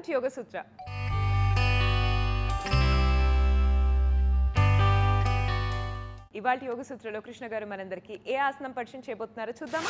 to యోగ సూత్ర ఇవాళ యోగ సూత్రలో కృష్ణ గారు మనందరికీ ఏ ఆసనం పరిచయం చేయబోతున్నారో చూద్దామా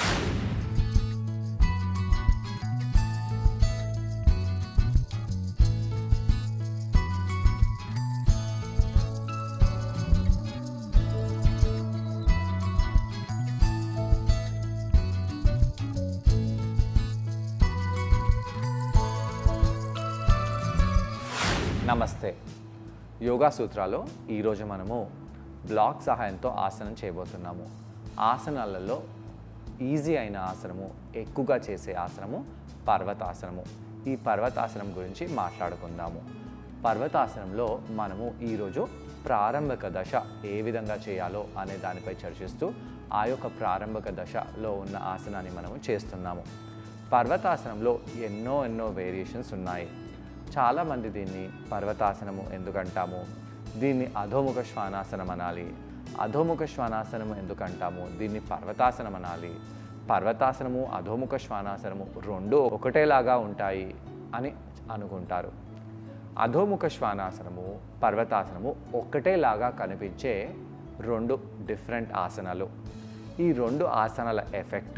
నమస్తే యోగా సూత్రాలో ఈరోజు మనము బ్లాక్ సహాయంతో ఆసనం చేయబోతున్నాము ఆసనాలలో ఈజీ అయిన ఆసనము ఎక్కువగా చేసే ఆసనము పర్వతాసనము ఈ పర్వతాసనం గురించి మాట్లాడుకుందాము పర్వతాసనంలో మనము ఈరోజు ప్రారంభక దశ ఏ విధంగా చేయాలో అనే దానిపై చర్చిస్తూ ఆ యొక్క ప్రారంభక దశలో ఉన్న ఆసనాన్ని మనము చేస్తున్నాము పర్వతాసనంలో ఎన్నో ఎన్నో వేరియేషన్స్ ఉన్నాయి చాలామంది దీన్ని పర్వతాసనము ఎందుకంటాము దీన్ని అధోముఖ శ్వానాసనం అనాలి అధోముఖ శ్వానాసనము ఎందుకంటాము దీన్ని పర్వతాసనం అనాలి పర్వతాసనము అధోముఖ శ్వానాసనము రెండు ఒకటేలాగా ఉంటాయి అని అనుకుంటారు అధోముఖ శ్వానాసనము పర్వతాసనము ఒక్కటేలాగా కనిపించే రెండు డిఫరెంట్ ఆసనాలు ఈ రెండు ఆసనాల ఎఫెక్ట్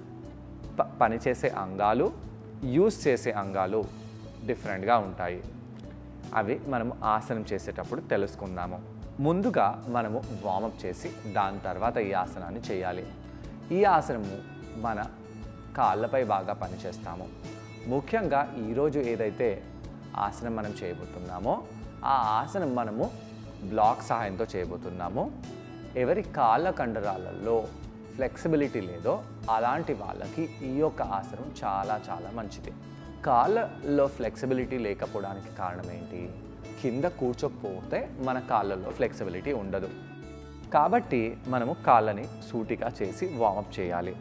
ప- పనిచేసే అంగాలు యూస్ చేసే అంగాలు డిఫరెంట్గా ఉంటాయి అవి మనము ఆసనం చేసేటప్పుడు తెలుసుకుందాము ముందుగా మనము వామప్ చేసి దాని తర్వాత ఈ ఆసనాన్ని చేయాలి ఈ ఆసనము మన కాళ్ళపై బాగా పనిచేస్తాము ముఖ్యంగా ఈరోజు ఏదైతే ఆసనం మనం చేయబోతున్నామో ఆ ఆసనం మనము బ్లాక్ సహాయంతో చేయబోతున్నాము ఎవరి కాళ్ళ కండరాలలో ఫ్లెక్సిబిలిటీ లేదో అలాంటి వాళ్ళకి ఈ యొక్క ఆసనం చాలా చాలా మంచిది కాళ్ళలో ఫ్లెక్సిబిలిటీ లేకపోవడానికి కారణం ఏంటి కింద కూర్చోకపోతే మన కాళ్ళల్లో ఫ్లెక్సిబిలిటీ ఉండదు కాబట్టి మనము కాళ్ళని సూటిగా చేసి వామప్ చేయాలి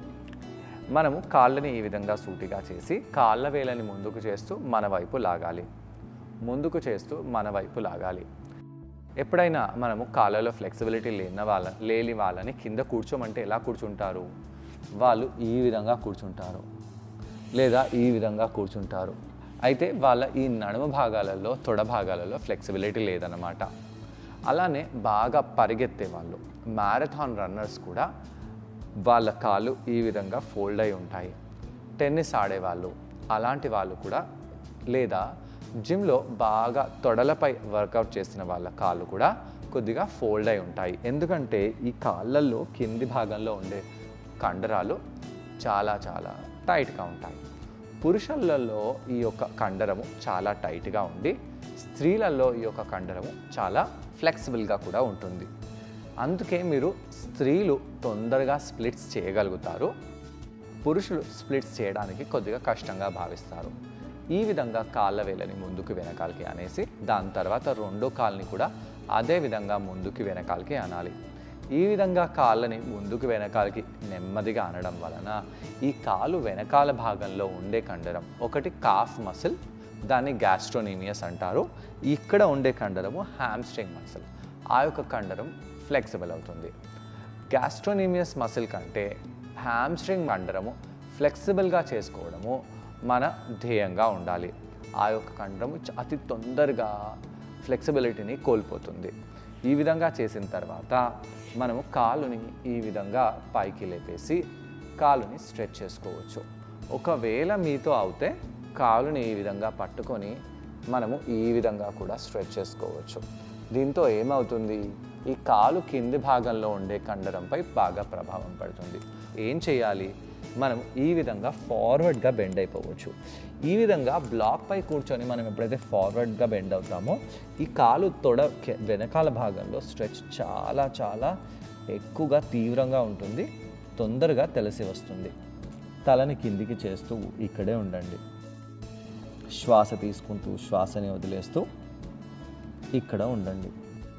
మనము కాళ్ళని ఈ విధంగా సూటిగా చేసి కాళ్ళ వేలని ముందుకు చేస్తూ మన వైపు లాగాలి ముందుకు చేస్తూ మన వైపు లాగాలి ఎప్పుడైనా మనము కాళ్ళలో ఫ్లెక్సిబిలిటీ లేని వాళ్ళ లేని వాళ్ళని కింద కూర్చోమంటే ఎలా కూర్చుంటారు వాళ్ళు ఈ విధంగా కూర్చుంటారు లేదా ఈ విధంగా కూర్చుంటారు అయితే వాళ్ళ ఈ నడుము భాగాలలో తొడ భాగాలలో ఫ్లెక్సిబిలిటీ లేదన్నమాట అలానే బాగా పరిగెత్తే వాళ్ళు మ్యారథాన్ రన్నర్స్ కూడా వాళ్ళ కాళ్ళు ఈ విధంగా ఫోల్డ్ అయి ఉంటాయి టెన్నిస్ ఆడేవాళ్ళు అలాంటి వాళ్ళు కూడా లేదా జిమ్లో బాగా తొడలపై వర్కౌట్ చేసిన వాళ్ళ కాళ్ళు కూడా కొద్దిగా ఫోల్డ్ అయి ఉంటాయి ఎందుకంటే ఈ కాళ్ళల్లో కింది భాగంలో ఉండే కండరాలు చాలా చాలా టైట్గా ఉంటాయి పురుషులలో ఈ యొక్క కండరము చాలా టైట్గా ఉండి స్త్రీలలో ఈ యొక్క కండరము చాలా ఫ్లెక్సిబుల్గా కూడా ఉంటుంది అందుకే మీరు స్త్రీలు తొందరగా స్ప్లిట్స్ చేయగలుగుతారు పురుషులు స్ప్లిట్స్ చేయడానికి కొద్దిగా కష్టంగా భావిస్తారు ఈ విధంగా కాళ్ళ వేలని ముందుకు వెనకాలకి అనేసి దాని తర్వాత రెండో కాల్ని కూడా అదే విధంగా ముందుకు వెనకాలకి అనాలి ఈ విధంగా కాళ్ళని ముందుకు వెనకాలకి నెమ్మదిగా అనడం వలన ఈ కాలు వెనకాల భాగంలో ఉండే కండరం ఒకటి కాఫ్ మసిల్ దాన్ని గ్యాస్ట్రోనీమియస్ అంటారు ఇక్కడ ఉండే కండరము హ్యామ్స్ట్రింగ్ మసిల్ ఆ యొక్క కండరం ఫ్లెక్సిబుల్ అవుతుంది గ్యాస్ట్రోనీమియస్ మసిల్ కంటే హ్యామ్స్ట్రింగ్ కండరము ఫ్లెక్సిబుల్గా చేసుకోవడము మన ధ్యేయంగా ఉండాలి ఆ యొక్క కండరము చ- అతి తొందరగా ఫ్లెక్సిబిలిటీని కోల్పోతుంది ఈ విధంగా చేసిన తర్వాత మనము కాలుని ఈ విధంగా పైకి లేపేసి కాలుని స్ట్రెచ్ చేసుకోవచ్చు ఒకవేళ మీతో అవుతే కాలుని ఈ విధంగా పట్టుకొని మనము ఈ విధంగా కూడా స్ట్రెచ్ చేసుకోవచ్చు దీంతో ఏమవుతుంది ఈ కాలు కింది భాగంలో ఉండే కండరంపై బాగా ప్రభావం పడుతుంది ఏం చేయాలి మనం ఈ విధంగా ఫార్వర్డ్గా బెండ్ అయిపోవచ్చు ఈ విధంగా బ్లాక్ పై కూర్చొని మనం ఎప్పుడైతే ఫార్వర్డ్గా బెండ్ అవుతామో ఈ కాలు తొడ కె- వెనకాల భాగంలో స్ట్రెచ్ చాలా చాలా ఎక్కువగా తీవ్రంగా ఉంటుంది తొందరగా తెలిసి వస్తుంది తలని కిందికి చేస్తూ ఇక్కడే ఉండండి శ్వాస తీసుకుంటూ శ్వాసని వదిలేస్తూ ఇక్కడ ఉండండి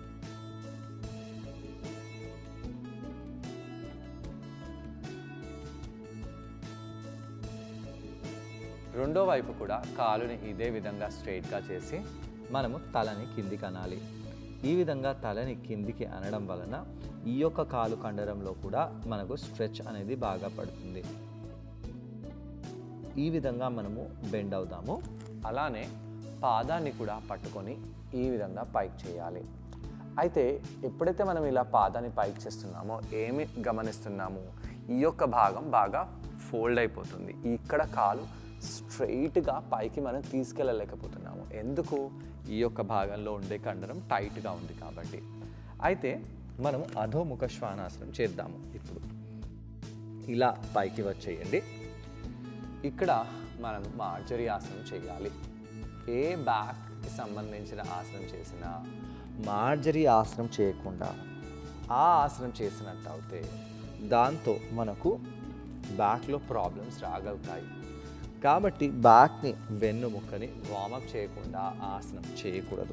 రెండో వైపు కూడా కాలుని ఇదే విధంగా స్ట్రైట్గా చేసి మనము తలని కిందికి అనాలి ఈ విధంగా తలని కిందికి అనడం వలన ఈ యొక్క కాలు కండరంలో కూడా మనకు స్ట్రెచ్ అనేది బాగా పడుతుంది ఈ విధంగా మనము బెండ్ అవుతాము అలానే పాదాన్ని కూడా పట్టుకొని ఈ విధంగా పైకి చేయాలి అయితే ఎప్పుడైతే మనం ఇలా పాదాన్ని పైకి చేస్తున్నామో ఏమి గమనిస్తున్నాము ఈ యొక్క భాగం బాగా ఫోల్డ్ అయిపోతుంది ఇక్కడ కాలు స్ట్రైట్గా పైకి మనం తీసుకెళ్ళలేకపోతున్నాము ఎందుకు ఈ యొక్క భాగంలో ఉండే కండరం టైట్గా ఉంది కాబట్టి అయితే మనం అధోముఖ శ్వానాసనం చేద్దాము ఇప్పుడు ఇలా పైకి వచ్చేయండి ఇక్కడ మనం మార్జరీ ఆసనం చేయాలి ఏ బ్యాక్కి సంబంధించిన ఆసనం చేసినా మార్జరీ ఆసనం చేయకుండా ఆ ఆసనం చేసినట్టు అయితే దాంతో మనకు బ్యాక్లో ప్రాబ్లమ్స్ రాగలుగుతాయి కాబట్టి బ్యాక్ని వెన్నుముక్కని వామప్ చేయకుండా ఆసనం చేయకూడదు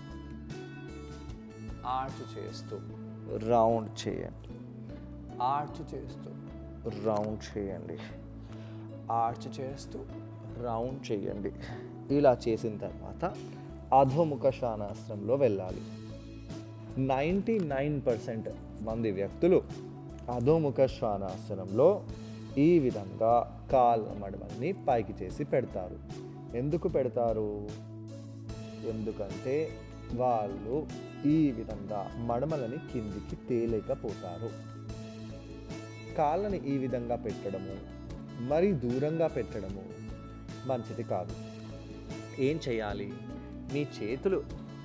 ఆర్చ్ చేస్తూ రౌండ్ చేయండి ఆర్చ్ చేస్తూ రౌండ్ చేయండి ఆర్చ్ చేస్తూ రౌండ్ చేయండి ఇలా చేసిన తర్వాత అధోముఖ శ్వానాసనంలో వెళ్ళాలి నైంటీ నైన్ పర్సెంట్ మంది వ్యక్తులు అధోముఖ శ్వానాసనంలో ఈ విధంగా కాళ్ళ మడమల్ని పైకి చేసి పెడతారు ఎందుకు పెడతారు ఎందుకంటే వాళ్ళు ఈ విధంగా మడమలని కిందికి తేలేకపోతారు కాళ్ళని ఈ విధంగా పెట్టడము మరీ దూరంగా పెట్టడము మంచిది కాదు ఏం చేయాలి మీ చేతులు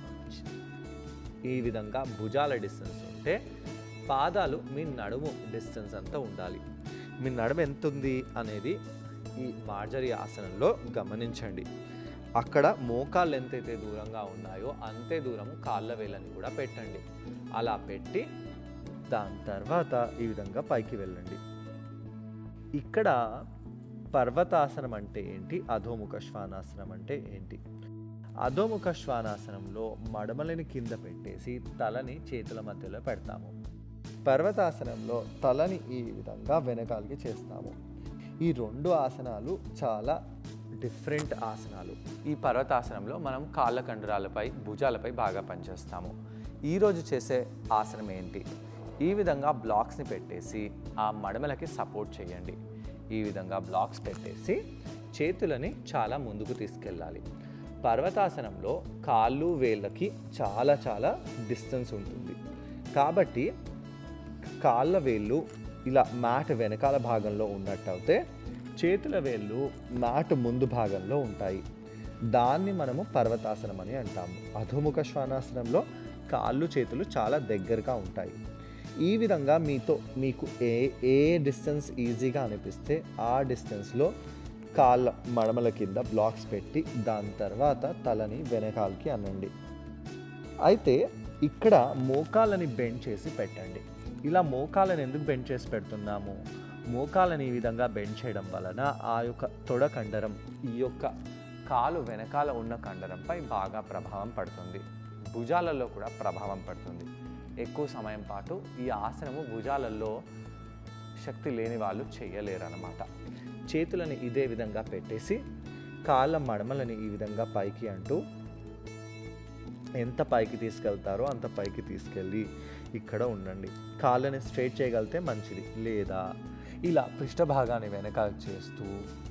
ఈ విధంగా భుజాల డిస్టెన్స్ ఉంటే పాదాలు మీ నడుము డిస్టెన్స్ అంతా ఉండాలి మీ నడుము ఎంత ఉంది అనేది ఈ మార్జరీ ఆసనంలో గమనించండి అక్కడ మోకాళ్ళు ఎంతైతే దూరంగా ఉన్నాయో అంతే దూరం కాళ్ళ వేలని కూడా పెట్టండి అలా పెట్టి దాని తర్వాత ఈ విధంగా పైకి వెళ్ళండి ఇక్కడ పర్వతాసనం అంటే ఏంటి అధోముఖ శ్వానాసనం అంటే ఏంటి అధోముఖ శ్వానాసనంలో మడమలని కింద పెట్టేసి తలని చేతుల మధ్యలో పెడతాము పర్వతాసనంలో తలని ఈ విధంగా వెనకాలకి చేస్తాము ఈ రెండు ఆసనాలు చాలా డిఫరెంట్ ఆసనాలు ఈ పర్వతాసనంలో మనం కాళ్ళ కండరాలపై భుజాలపై బాగా పనిచేస్తాము ఈరోజు చేసే ఆసనం ఏంటి ఈ విధంగా బ్లాక్స్ని పెట్టేసి ఆ మడమలకి సపోర్ట్ చేయండి ఈ విధంగా బ్లాక్స్ పెట్టేసి చేతులని చాలా ముందుకు తీసుకెళ్ళాలి పర్వతాసనంలో కాళ్ళు వేళ్ళకి చాలా చాలా డిస్టెన్స్ ఉంటుంది కాబట్టి కాళ్ళ వేళ్ళు ఇలా మ్యాట్ వెనకాల భాగంలో ఉన్నట్టయితే చేతుల వేళ్ళు మ్యాట్ ముందు భాగంలో ఉంటాయి దాన్ని మనము పర్వతాసనం అని అంటాము అధోముఖ శ్వానాసనంలో కాళ్ళు చేతులు చాలా దగ్గరగా ఉంటాయి ఈ విధంగా మీతో మీకు ఏ ఏ డిస్టెన్స్ ఈజీగా అనిపిస్తే ఆ డిస్టెన్స్లో కాళ్ళ మడమల కింద బ్లాక్స్ పెట్టి దాని తర్వాత తలని వెనకాలకి అనండి అయితే ఇక్కడ మోకాళ్ళని బెండ్ చేసి పెట్టండి ఇలా మోకాళ్ళని ఎందుకు బెండ్ చేసి పెడుతున్నాము మోకాళ్ళని ఈ విధంగా బెండ్ చేయడం వలన ఆ యొక్క తొడ కండరం ఈ యొక్క కాలు వెనకాల ఉన్న కండరంపై బాగా ప్రభావం పడుతుంది భుజాలలో కూడా ప్రభావం పడుతుంది ఎక్కువ సమయం పాటు ఈ ఆసనము భుజాలలో శక్తి లేని వాళ్ళు చేయలేరు అన్నమాట చేతులని ఇదే విధంగా పెట్టేసి కాళ్ళ మడమలని ఈ విధంగా పైకి అంటూ ఎంత పైకి తీసుకెళ్తారో అంత పైకి తీసుకెళ్ళి ఇక్కడ ఉండండి కాళ్ళని స్ట్రైట్ చేయగలిగితే మంచిది లేదా ఇలా పృష్ఠభాగాన్ని వెనక చేస్తూ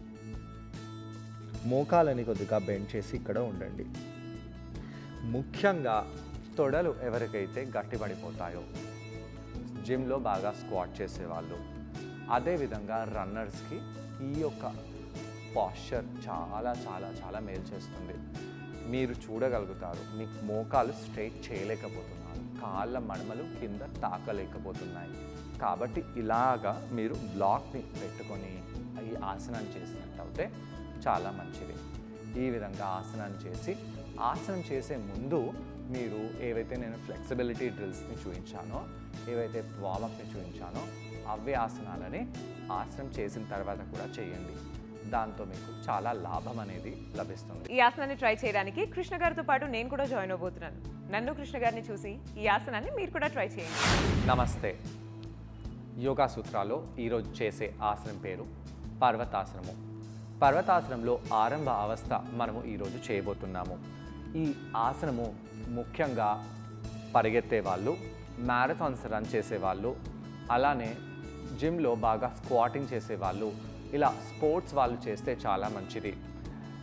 మోకాలని కొద్దిగా బెండ్ చేసి ఇక్కడ ఉండండి ముఖ్యంగా తొడలు ఎవరికైతే గట్టిపడిపోతాయో జిమ్లో బాగా స్క్వాట్ చేసేవాళ్ళు అదేవిధంగా రన్నర్స్కి ఈ యొక్క పాశ్చర్ చాలా చాలా చాలా మేలు చేస్తుంది మీరు చూడగలుగుతారు మీ మోకాలు స్ట్రైట్ చేయలేకపోతున్నారు కాళ్ళ మడమలు కింద తాకలేకపోతున్నాయి కాబట్టి ఇలాగా మీరు బ్లాక్ని పెట్టుకొని ఈ ఆసనాన్ని చేసినట్టయితే చాలా మంచిది ఈ విధంగా ఆసనాన్ని చేసి ఆసనం చేసే ముందు మీరు ఏవైతే నేను ఫ్లెక్సిబిలిటీ డ్రిల్స్ని చూపించానో ఏవైతే వామప్ని చూపించానో అవే ఆసనాలని ఆసనం చేసిన తర్వాత కూడా చేయండి దాంతో మీకు చాలా లాభం అనేది లభిస్తుంది ఈ ఆసనాన్ని ట్రై చేయడానికి కృష్ణ గారితో పాటు నేను కూడా జాయిన్ అవబోతున్నాను నన్ను కృష్ణ గారిని చూసి ఈ ఆసనాన్ని మీరు కూడా ట్రై చేయండి నమస్తే యోగా సూత్రాలో ఈరోజు చేసే ఆసనం పేరు పర్వతాసనము పర్వతాసనంలో ఆరంభ అవస్థ మనము ఈరోజు చేయబోతున్నాము ఈ ఆసనము ముఖ్యంగా పరిగెత్తే వాళ్ళు మ్యారథాన్స్ రన్ చేసేవాళ్ళు అలానే జిమ్లో బాగా స్క్వాటింగ్ చేసేవాళ్ళు ఇలా స్పోర్ట్స్ వాళ్ళు చేస్తే చాలా మంచిది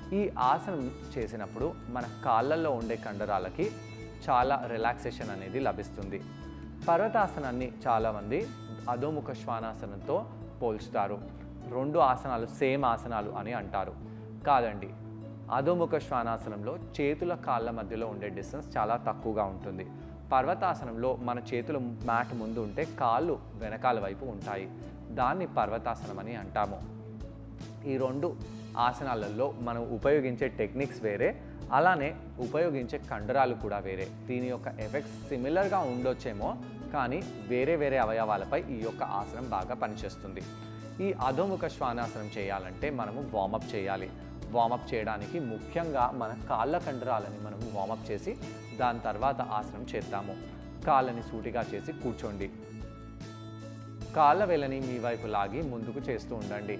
ఈ ఆసనం చేసినప్పుడు మన కాళ్ళల్లో ఉండే కండరాలకి చాలా రిలాక్సేషన్ అనేది లభిస్తుంది పర్వతాసనాన్ని చాలామంది అధోముఖ శ్వానాసనంతో పోల్చుతారు రెండు ఆసనాలు సేమ్ ఆసనాలు అని అంటారు కాదండి అధోముఖ శ్వానాసనంలో చేతుల కాళ్ళ మధ్యలో ఉండే డిస్టెన్స్ చాలా తక్కువగా ఉంటుంది పర్వతాసనంలో మన చేతులు మ్యాట్ ముందు ఉంటే కాళ్ళు వెనకాల వైపు ఉంటాయి దాన్ని పర్వతాసనం అని అంటాము ఈ రెండు ఆసనాలలో మనం ఉపయోగించే టెక్నిక్స్ వేరే అలానే ఉపయోగించే కండరాలు కూడా వేరే దీని యొక్క ఎఫెక్ట్స్ సిమిలర్గా ఉండొచ్చేమో కానీ వేరే వేరే అవయవాలపై ఈ యొక్క ఆసనం బాగా పనిచేస్తుంది ఈ అధోముఖ శ్వానాసనం చేయాలంటే మనము వార్మప్ చేయాలి వార్మప్ చేయడానికి ముఖ్యంగా మన కాళ్ళ కండరాలని మనము వార్మప్ చేసి దాని తర్వాత ఆసనం చేద్దాము కాళ్ళని సూటిగా చేసి కూర్చోండి కాళ్ళ వేలని మీ వైపు లాగి ముందుకు చేస్తూ ఉండండి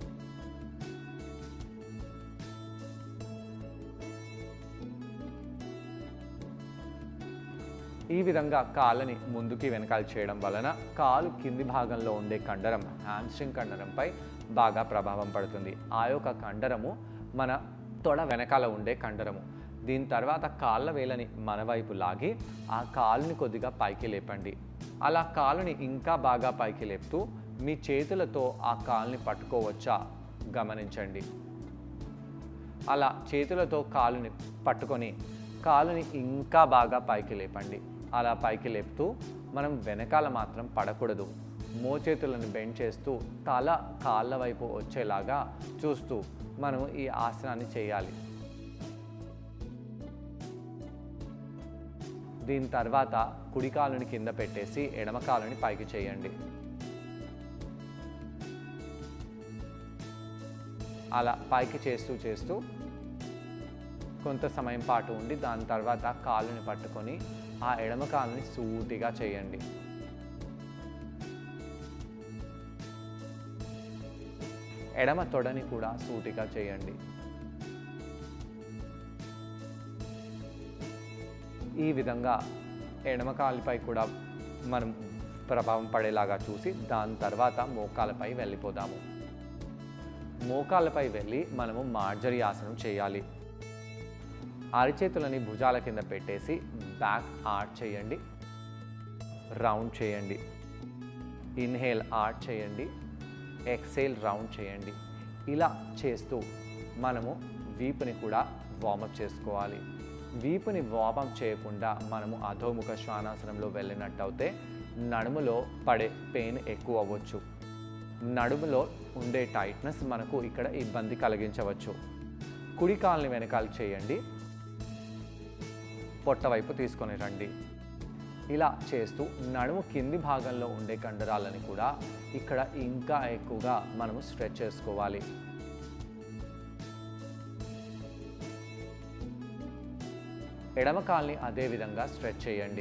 ఈ విధంగా కాళ్ళని ముందుకి వెనకాల చేయడం వలన కాలు కింది భాగంలో ఉండే కండరం హ్యామ్స్ట్రింగ్ కండరంపై బాగా ప్రభావం పడుతుంది ఆ యొక్క కండరము మన తొడ వెనకాల ఉండే కండరము దీని తర్వాత కాళ్ళ వేలని మన వైపు లాగి ఆ కాలుని కొద్దిగా పైకి లేపండి అలా కాలుని ఇంకా బాగా పైకి లేపుతూ మీ చేతులతో ఆ కాలుని పట్టుకోవచ్చా గమనించండి అలా చేతులతో కాలుని పట్టుకొని కాలుని ఇంకా బాగా పైకి లేపండి అలా పైకి లేపుతూ మనం వెనకాల మాత్రం పడకూడదు మోచేతులను బెండ్ చేస్తూ తల కాళ్ళ వైపు వచ్చేలాగా చూస్తూ మనం ఈ ఆసనాన్ని చేయాలి దీని తర్వాత కుడి కాలుని కింద పెట్టేసి ఎడమ కాలుని పైకి చేయండి అలా పైకి చేస్తూ చేస్తూ కొంత సమయం పాటు ఉండి దాని తర్వాత కాలుని పట్టుకొని ఆ ఎడమ కాలుని సూటిగా చేయండి ఎడమ తొడని కూడా సూటిగా చేయండి ఈ విధంగా ఎడమ కాలుపై కూడా మనం ప్రభావం పడేలాగా చూసి దాని తర్వాత మోకాలపై వెళ్ళిపోదాము మోకాళ్ళపై వెళ్ళి మనము మార్జరీ ఆసనం చేయాలి అరిచేతులని భుజాల కింద పెట్టేసి బ్యాక్ ఆర్ట్ చేయండి రౌండ్ చేయండి ఇన్హేల్ ఆర్ట్ చేయండి ఎక్సేల్ రౌండ్ చేయండి ఇలా చేస్తూ మనము వీపుని కూడా వార్మప్ చేసుకోవాలి వీపుని వార్మప్ చేయకుండా మనము అధోముఖ శ్వానాసనంలో వెళ్ళినట్టయితే నడుములో పడే పెయిన్ ఎక్కువ అవ్వచ్చు నడుములో ఉండే టైట్నెస్ మనకు ఇక్కడ ఇబ్బంది కలిగించవచ్చు కుడి కాల్ని వెనకాల చేయండి పొట్ట వైపు తీసుకొని రండి ఇలా చేస్తూ నడుము కింది భాగంలో ఉండే కండరాలని కూడా ఇక్కడ ఇంకా ఎక్కువగా మనము స్ట్రెచ్ చేసుకోవాలి ఎడమ కాల్ని అదే విధంగా స్ట్రెచ్ చేయండి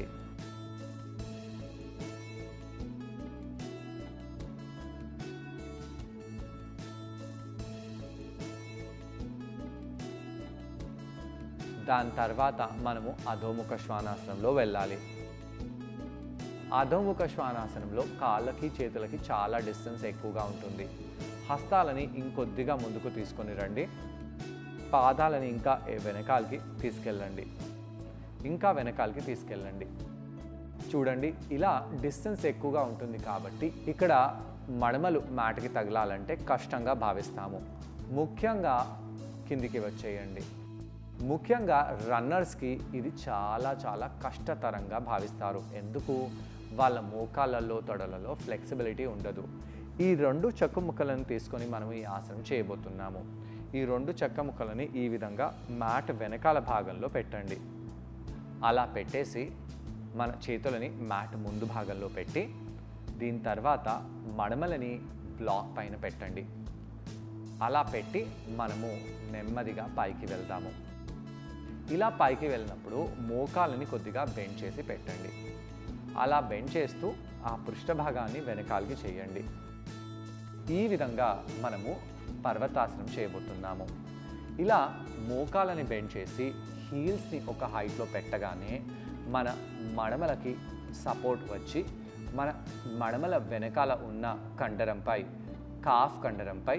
దాని తర్వాత మనము అధోముఖ శ్వానాసనంలో వెళ్ళాలి అధోముఖ శ్వానాసనంలో కాళ్ళకి చేతులకి చాలా డిస్టెన్స్ ఎక్కువగా ఉంటుంది హస్తాలని ఇంకొద్దిగా ముందుకు తీసుకొని రండి పాదాలని ఇంకా వెనకాలకి తీసుకెళ్ళండి ఇంకా వెనకాలకి తీసుకెళ్ళండి చూడండి ఇలా డిస్టెన్స్ ఎక్కువగా ఉంటుంది కాబట్టి ఇక్కడ మడమలు మ్యాట్కి తగలాలంటే కష్టంగా భావిస్తాము ముఖ్యంగా కిందికి వచ్చేయండి ముఖ్యంగా రన్నర్స్కి ఇది చాలా చాలా కష్టతరంగా భావిస్తారు ఎందుకు వాళ్ళ మోకాళ్ళల్లో తొడలలో ఫ్లెక్సిబిలిటీ ఉండదు ఈ రెండు చెక్క ముక్కలను తీసుకొని మనం ఈ ఆసనం చేయబోతున్నాము ఈ రెండు చెక్క ముక్కలని ఈ విధంగా మ్యాట్ వెనకాల భాగంలో పెట్టండి అలా పెట్టేసి మన చేతులని మ్యాట్ ముందు భాగంలో పెట్టి దీని తర్వాత మడమలని బ్లాక్ పైన పెట్టండి అలా పెట్టి మనము నెమ్మదిగా పైకి వెళ్దాము ఇలా పైకి వెళ్ళినప్పుడు మోకాలని కొద్దిగా బెండ్ చేసి పెట్టండి అలా బెండ్ చేస్తూ ఆ పృష్ఠభాగాన్ని వెనకాలకి చేయండి ఈ విధంగా మనము పర్వతాసనం చేయబోతున్నాము ఇలా మోకాలని బెండ్ చేసి హీల్స్ని ఒక హైట్లో పెట్టగానే మన మడమలకి సపోర్ట్ వచ్చి మన మడమల వెనకాల ఉన్న కండరంపై కాఫ్ కండరంపై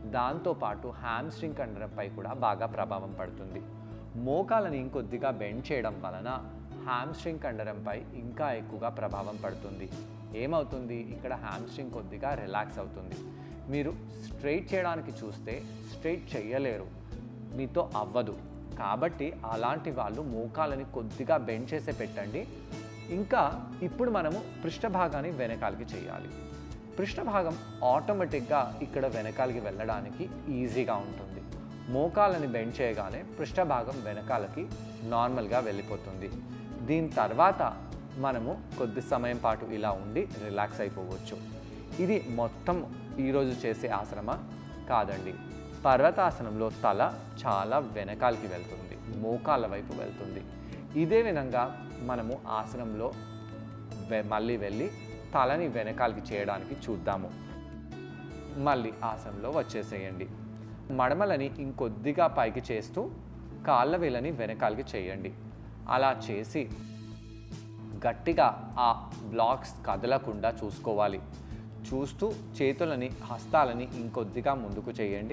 దాంతోపాటు హ్యామ్స్ట్రింగ్ కండరంపై కూడా బాగా ప్రభావం పడుతుంది మోకాలని ఇంకొద్దిగా బెండ్ చేయడం వలన హ్యామ్స్ట్రింగ్ కండరంపై ఇంకా ఎక్కువగా ప్రభావం పడుతుంది ఏమవుతుంది ఇక్కడ హ్యామ్స్ట్రింగ్ కొద్దిగా రిలాక్స్ అవుతుంది మీరు స్ట్రైట్ చేయడానికి చూస్తే స్ట్రైట్ చేయలేరు మీతో అవ్వదు కాబట్టి అలాంటి వాళ్ళు మోకాలని కొద్దిగా బెండ్ చేసే పెట్టండి ఇంకా ఇప్పుడు మనము పృష్ఠభాగాన్ని వెనకాలకి చేయాలి పృష్ఠభాగం ఆటోమేటిక్గా ఇక్కడ వెనకాలకి వెళ్ళడానికి ఈజీగా ఉంటుంది మోకాలని బెండ్ చేయగానే పృష్ఠభాగం వెనకాలకి నార్మల్గా వెళ్ళిపోతుంది దీని తర్వాత మనము కొద్ది సమయం పాటు ఇలా ఉండి రిలాక్స్ అయిపోవచ్చు ఇది మొత్తం ఈరోజు చేసే ఆసనమా కాదండి పర్వతాసనంలో తల చాలా వెనకాలకి వెళ్తుంది మోకాళ్ళ వైపు వెళ్తుంది ఇదే విధంగా మనము ఆసనంలో వె- మళ్ళీ వెళ్ళి తలని వెనకాలకి చేయడానికి చూద్దాము మళ్ళీ ఆసనంలో వచ్చేసేయండి మడమలని ఇంకొద్దిగా పైకి చేస్తూ కాళ్ళ వేలని వెనకాలకి చేయండి అలా చేసి గట్టిగా ఆ బ్లాక్స్ కదలకుండా చూసుకోవాలి చూస్తూ చేతులని హస్తాలని ఇంకొద్దిగా ముందుకు చేయండి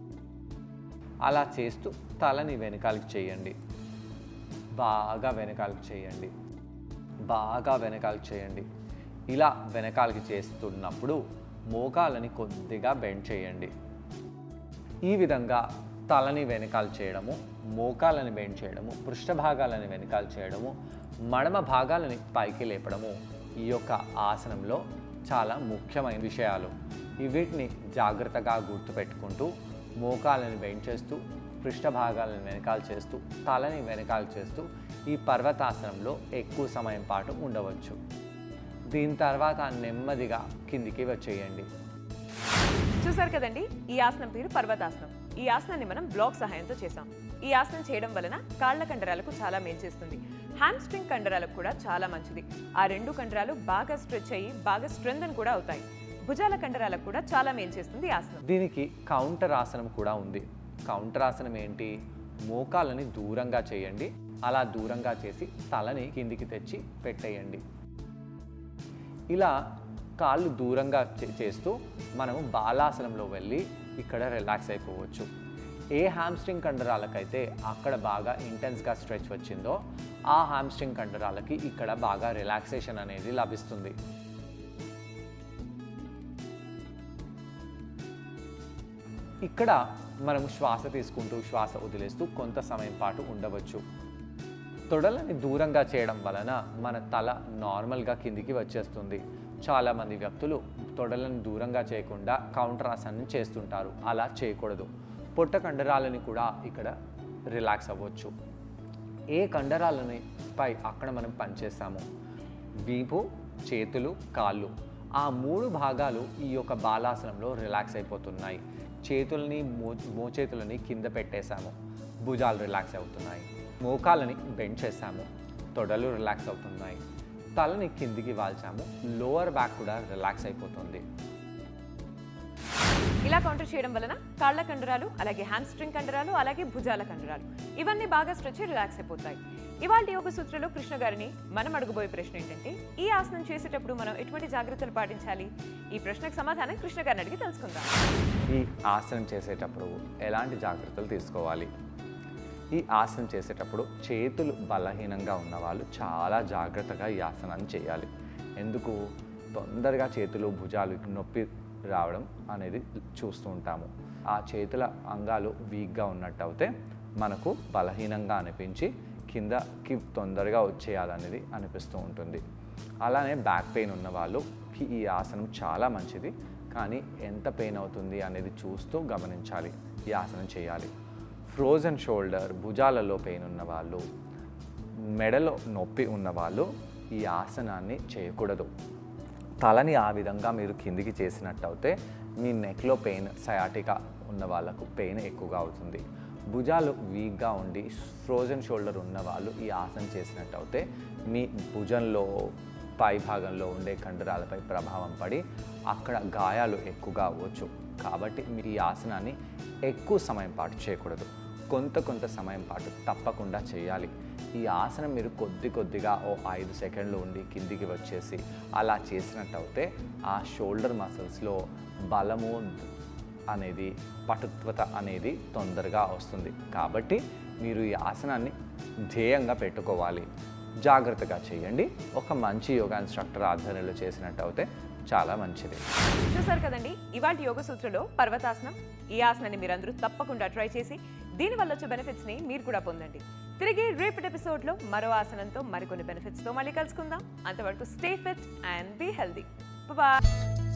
అలా చేస్తూ తలని వెనకాలకి చేయండి బాగా వెనకాలకి చేయండి బాగా వెనకాలకి చేయండి ఇలా వెనకాలకి చేస్తున్నప్పుడు మోకాలని కొద్దిగా బెండ్ చేయండి ఈ విధంగా తలని వెనకాల చేయడము మోకాలని బెండ్ చేయడము పృష్ఠభాగాలని వెనకాల చేయడము మడమ భాగాలని పైకి లేపడము ఈ యొక్క ఆసనంలో చాలా ముఖ్యమైన విషయాలు ఈ వీటిని జాగ్రత్తగా గుర్తుపెట్టుకుంటూ మోకాలని బెండ్ చేస్తూ పృష్ఠభాగాలను వెనకాల చేస్తూ తలని వెనకాల చేస్తూ ఈ పర్వతాసనంలో ఎక్కువ సమయం పాటు ఉండవచ్చు దీని తర్వాత నెమ్మదిగా కిందికి వచ్చేయండి చూసారు కదండి ఈ ఆసనం పేరు పర్వతాసనం ఈ ఆసనాన్ని మనం బ్లాక్ సహాయంతో చేసాం ఈ ఆసనం చేయడం వలన కాళ్ళ కండరాలకు చాలా మేలు చేస్తుంది హ్యామ్ స్ట్రింగ్ కండరాలకు కూడా చాలా మంచిది ఆ రెండు కండరాలు బాగా స్ట్రెచ్ అయ్యి బాగా స్ట్రెంగ్ కూడా అవుతాయి భుజాల కండరాలకు కూడా చాలా మేలు చేస్తుంది ఈ ఆసనం దీనికి కౌంటర్ ఆసనం కూడా ఉంది కౌంటర్ ఆసనం ఏంటి మోకాలని దూరంగా చేయండి అలా దూరంగా చేసి తలని కిందికి తెచ్చి పెట్టేయండి ఇలా కాళ్ళు దూరంగా చే- చేస్తూ మనము బాలాసనంలో వెళ్ళి ఇక్కడ రిలాక్స్ అయిపోవచ్చు ఏ హ్యామ్స్ట్రింగ్ కండరాలకైతే అక్కడ బాగా ఇంటెన్స్గా స్ట్రెచ్ వచ్చిందో ఆ హ్యామ్స్ట్రింగ్ కండరాలకి ఇక్కడ బాగా రిలాక్సేషన్ అనేది లభిస్తుంది ఇక్కడ మనం శ్వాస తీసుకుంటూ శ్వాస వదిలేస్తూ కొంత సమయం పాటు ఉండవచ్చు తొడలని దూరంగా చేయడం వలన మన తల నార్మల్గా కిందికి వచ్చేస్తుంది చాలామంది వ్యక్తులు తొడలను దూరంగా చేయకుండా కౌంటర్ ఆసనం చేస్తుంటారు అలా చేయకూడదు పొట్ట కండరాలని కూడా ఇక్కడ రిలాక్స్ అవ్వచ్చు ఏ కండరాలని పై అక్కడ మనం పనిచేస్తాము వీపు చేతులు కాళ్ళు ఆ మూడు భాగాలు ఈ యొక్క బాలాసనంలో రిలాక్స్ అయిపోతున్నాయి చేతులని మో మోచేతులని కింద పెట్టేశాము భుజాలు రిలాక్స్ అవుతున్నాయి మోకాలని బెండ్ చేశాము తొడలు రిలాక్స్ అవుతున్నాయి తలని కిందికి వాల్చాము లోవర్ బ్యాక్ కూడా రిలాక్స్ అయిపోతుంది ఇలా కౌంటర్ చేయడం వలన కాళ్ళ కండరాలు అలాగే హ్యామ్స్ట్రింగ్ కండరాలు అలాగే భుజాల కండరాలు ఇవన్నీ బాగా స్ట్రెచ్ రిలాక్స్ అయిపోతాయి ఇవాళ యోగ సూత్రలో కృష్ణ గారిని మనం అడగబోయే ప్రశ్న ఏంటంటే ఈ ఆసనం చేసేటప్పుడు మనం ఎటువంటి జాగ్రత్తలు పాటించాలి ఈ ప్రశ్నకు సమాధానం కృష్ణ గారిని అడిగి తెలుసుకుందాం ఈ ఆసనం చేసేటప్పుడు ఎలాంటి జాగ్రత్తలు తీసుకోవాలి ఈ ఆసనం చేసేటప్పుడు చేతులు బలహీనంగా ఉన్న వాళ్ళు చాలా జాగ్రత్తగా ఈ ఆసనాన్ని చేయాలి ఎందుకు తొందరగా చేతులు భుజాలు నొప్పి రావడం అనేది చూస్తూ ఉంటాము ఆ చేతుల అంగాలు వీక్గా ఉన్నట్టు అయితే మనకు బలహీనంగా అనిపించి కిందకి తొందరగా వచ్చేయాలనేది అనిపిస్తూ ఉంటుంది అలానే బ్యాక్ పెయిన్ ఉన్న వాళ్ళకి ఈ ఆసనం చాలా మంచిది కానీ ఎంత పెయిన్ అవుతుంది అనేది చూస్తూ గమనించాలి ఈ ఆసనం చేయాలి ఫ్రోజన్ షోల్డర్ భుజాలలో పెయిన్ ఉన్న వాళ్ళు మెడలో నొప్పి ఉన్న వాళ్ళు ఈ ఆసనాన్ని చేయకూడదు తలని ఆ విధంగా మీరు కిందికి చేసినట్టయితే మీ నెక్లో పెయిన్ సయాటికా ఉన్న వాళ్ళకు పెయిన్ ఎక్కువగా అవుతుంది భుజాలు వీక్గా ఉండి ఫ్రోజన్ షోల్డర్ ఉన్న వాళ్ళు ఈ ఆసనం చేసినట్టయితే మీ భుజంలో పై భాగంలో ఉండే కండరాలపై ప్రభావం పడి అక్కడ గాయాలు ఎక్కువగా అవ్వచ్చు కాబట్టి మీరు ఈ ఆసనాన్ని ఎక్కువ సమయం పాటు చేయకూడదు కొంత కొంత సమయం పాటు తప్పకుండా చేయాలి ఈ ఆసనం మీరు కొద్ది కొద్దిగా ఓ ఐదు సెకండ్లు ఉండి కిందికి వచ్చేసి అలా చేసినట్టయితే ఆ షోల్డర్ మసిల్స్లో బలము అనేది పటుత్వత అనేది తొందరగా వస్తుంది కాబట్టి మీరు ఈ ఆసనాన్ని ధ్యేయంగా పెట్టుకోవాలి జాగ్రత్తగా చేయండి ఒక మంచి యోగా ఇన్స్ట్రక్టర్ ఆధ్వర్యంలో చేసినట్టు అయితే చాలా మంచిది చూసారు కదండి ఇవాళ యోగ సూత్రలో పర్వతాసనం ఈ ఆసనాన్ని మీరందరూ తప్పకుండా ట్రై చేసి దీనివల్ల వచ్చే బెనిఫిట్స్ ని మీరు కూడా పొందండి తిరిగి రేపటి ఎపిసోడ్ లో మరో ఆసనంతో మరికొన్ని బెనిఫిట్స్ తో మళ్ళీ కలుసుకుందాం అంతవరకు stay fit and be healthy bye